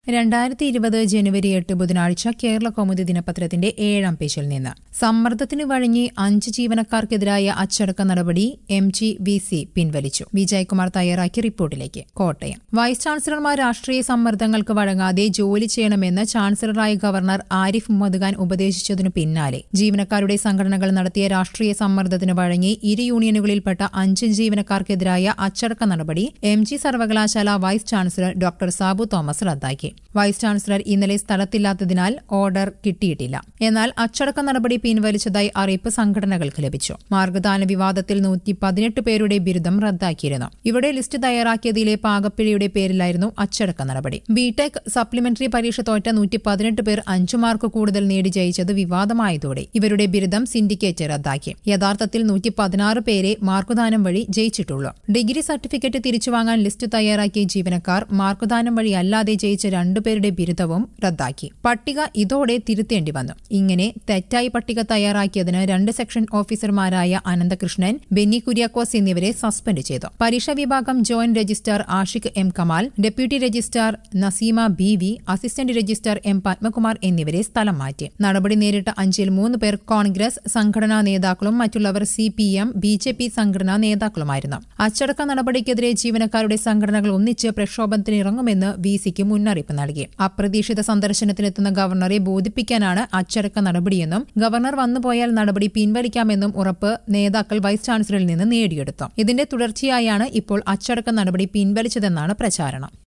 രണ്ടായിരത്തി ഇരുപത് ജനുവരി എട്ട് ബുധനാഴ്ച കേരള കൗമുദി ദിനപത്രത്തിന്റെ ഏഴാം പേജിൽ നിന്ന് സമ്മർദ്ദത്തിന് വഴങ്ങി അഞ്ച് ജീവനക്കാർക്കെതിരായ അച്ചടക്ക നടപടി എം ജി വി സി പിൻവലിച്ചു വിജയകുമാർ തയ്യാറാക്കിയ റിപ്പോർട്ടിലേക്ക് കോട്ടയം വൈസ് ചാൻസലർമാർ രാഷ്ട്രീയ സമ്മർദ്ദങ്ങൾക്ക് വഴങ്ങാതെ ജോലി ചെയ്യണമെന്ന് ചാൻസലറായ ഗവർണർ ആരിഫ് മുഹമ്മദ് ഖാൻ ഉപദേശിച്ചതിനു പിന്നാലെ ജീവനക്കാരുടെ സംഘടനകൾ നടത്തിയ രാഷ്ട്രീയ സമ്മർദ്ദത്തിന് വഴങ്ങി ഇരു യൂണിയനുകളിൽപ്പെട്ട അഞ്ച് ജീവനക്കാർക്കെതിരായ അച്ചടക്ക നടപടി എം ജി സർവകലാശാല vice chancellor doctor Sabu Thomas റദ്ദാക്കി വൈസ് ചാൻസലർ ഇന്നലെ സ്ഥലത്തില്ലാത്തതിനാൽ ഓർഡർ കിട്ടിയിട്ടില്ല എന്നാൽ അച്ചടക്ക നടപടി പിൻവലിച്ചതായി അറിയിപ്പ് സംഘടനകൾക്ക് ലഭിച്ചു മാർഗദാന വിവാദത്തിൽ നൂറ്റി പതിനെട്ട് പേരുടെ ബിരുദം റദ്ദാക്കിയിരുന്നു ഇവിടെ ലിസ്റ്റ് തയ്യാറാക്കിയതിലെ പാകപ്പിഴയുടെ പേരിലായിരുന്നു അച്ചടക്ക നടപടി ബിടെക് സപ്ലിമെന്ററി പരീക്ഷ തോറ്റ നൂറ്റി പതിനെട്ട് പേർ അഞ്ചു മാർക്ക് കൂടുതൽ നേടി ജയിച്ചത് വിവാദമായതോടെ ഇവരുടെ ബിരുദം സിൻഡിക്കേറ്റ് റദ്ദാക്കി യഥാർത്ഥത്തിൽ നൂറ്റി പതിനാറ് പേരെ മാർക്കുദാനം വഴി ജയിച്ചിട്ടുള്ളൂ ഡിഗ്രി സർട്ടിഫിക്കറ്റ് തിരിച്ചുവാങ്ങാൻ ലിസ്റ്റ് തയ്യാറാക്കിയ ജീവനക്കാർ മാർക്കുദാനം വഴി അല്ലാതെ ജയിച്ച രണ്ടുപേരുടെ ബിരുദവും റദ്ദാക്കി പട്ടിക ഇതോടെ തിരുത്തേണ്ടി വന്നു ഇങ്ങനെ തെറ്റായി പട്ടിക തയ്യാറാക്കിയതിന് രണ്ട് സെക്ഷൻ ഓഫീസർമാരായ അനന്തകൃഷ്ണൻ ബെന്നി കുര്യാക്കോസ് എന്നിവരെ സസ്പെൻഡ് ചെയ്തു പരീക്ഷാ വിഭാഗം joint registrar Ashiq M Kamal deputy registrar Naseema B V assistant registrar M Padmakumar എന്നിവരെ സ്ഥലം മാറ്റി നടപടി നേരിട്ട അഞ്ചിൽ മൂന്ന് പേർ കോൺഗ്രസ് സംഘടനാ നേതാക്കളും മറ്റുള്ളവർ C P M B J P സംഘടനാ നേതാക്കളുമായിരുന്നു അച്ചടക്ക നടപടിക്കെതിരെ ജീവനക്കാരുടെ സംഘടനകൾ ഒന്നിച്ച് പ്രക്ഷോഭത്തിനിറങ്ങുമെന്ന് വി സിക്ക് മുന്നറിയിപ്പ് നൽകി അപ്രതീക്ഷിത സന്ദർശനത്തിനെത്തുന്ന ഗവർണറെ ബോധിപ്പിക്കാനാണ് അച്ചടക്ക നടപടിയെന്നും ഗവർണർ വന്നുപോയാൽ നടപടി പിൻവലിക്കാമെന്നും ഉറപ്പ് നേതാക്കൾ വൈസ് ചാൻസലറിൽ നിന്ന് നേടിയെടുത്തു ഇതിന്റെ തുടർച്ചയായാണ് ഇപ്പോൾ അച്ചടക്ക നടപടി പിൻവലിച്ചതെന്നാണ് പ്രചാരണം